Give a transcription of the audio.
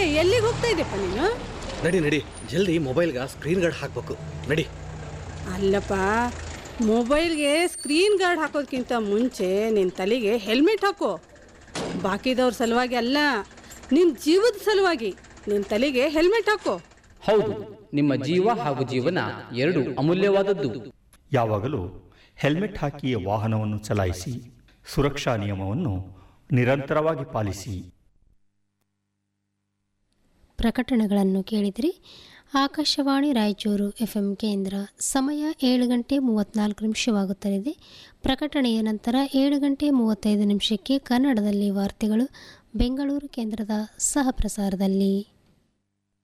ಎಲ್ಲಿಗೆ ಹೋಗ್ತಾ ಇದೆಯಪ್ಪ ನೀನು ನಡಿ ನಡಿ ಜಲ್ದಿ ಮೊಬೈಲ್ಗೆ ಸ್ಕ್ರೀನ್ ಗಾರ್ಡ್ ಹಾಕ್ಬೇಕು ನಡಿ ಅಲ್ಲಪ್ಪ ಮೊಬೈಲ್ಗೆ ಸ್ಕ್ರೀನ್ ಗಾರ್ಡ್ ಹಾಕೋದ್ಕಿಂತ ಮುಂಚೆ ನಿನ್ನ ತಲೆಗೆ ಹೆಲ್ಮೆಟ್ ಹಾಕೋ ಬಾಕಿದವ್ರ ಸಲುವಾಗಿ ಅಲ್ಲ ನಿನ್ನ ಜೀವದ ಸಲುವಾಗಿ ನಿನ್ನ ತಲೆಗೆ ಹೆಲ್ಮೆಟ್ ಹಾಕೋ ಹೌದು ನಿಮ್ಮ ಜೀವ ಹಾಗೂ ಜೀವನ ಎರಡು ಅಮೂಲ್ಯವಾದದ್ದು ಯಾವಾಗಲೂ ಹೆಲ್ಮೆಟ್ ಹಾಕಿಯೇ ವಾಹನವನ್ನು ಚಲಾಯಿಸಿ ಸುರಕ್ಷಾ ನಿಯಮವನ್ನು ನಿರಂತರವಾಗಿ ಪಾಲಿಸಿ ಪ್ರಕಟಣೆಗಳನ್ನು ಕೇಳಿದಿರಿ ಆಕಾಶವಾಣಿ ರಾಯಚೂರು ಎಫ್ ಎಂ ಕೇಂದ್ರ ಸಮಯ ಏಳು ಗಂಟೆ ಮೂವತ್ತ್ನಾಲ್ಕು ನಿಮಿಷವಾಗುತ್ತಲಿದೆ ಪ್ರಕಟಣೆಯ ನಂತರ ಏಳು ಗಂಟೆ ಮೂವತ್ತೈದು ನಿಮಿಷಕ್ಕೆ ಕನ್ನಡದಲ್ಲಿ ವಾರ್ತೆಗಳು ಬೆಂಗಳೂರು ಕೇಂದ್ರದ ಸಹ ಪ್ರಸಾರದಲ್ಲಿ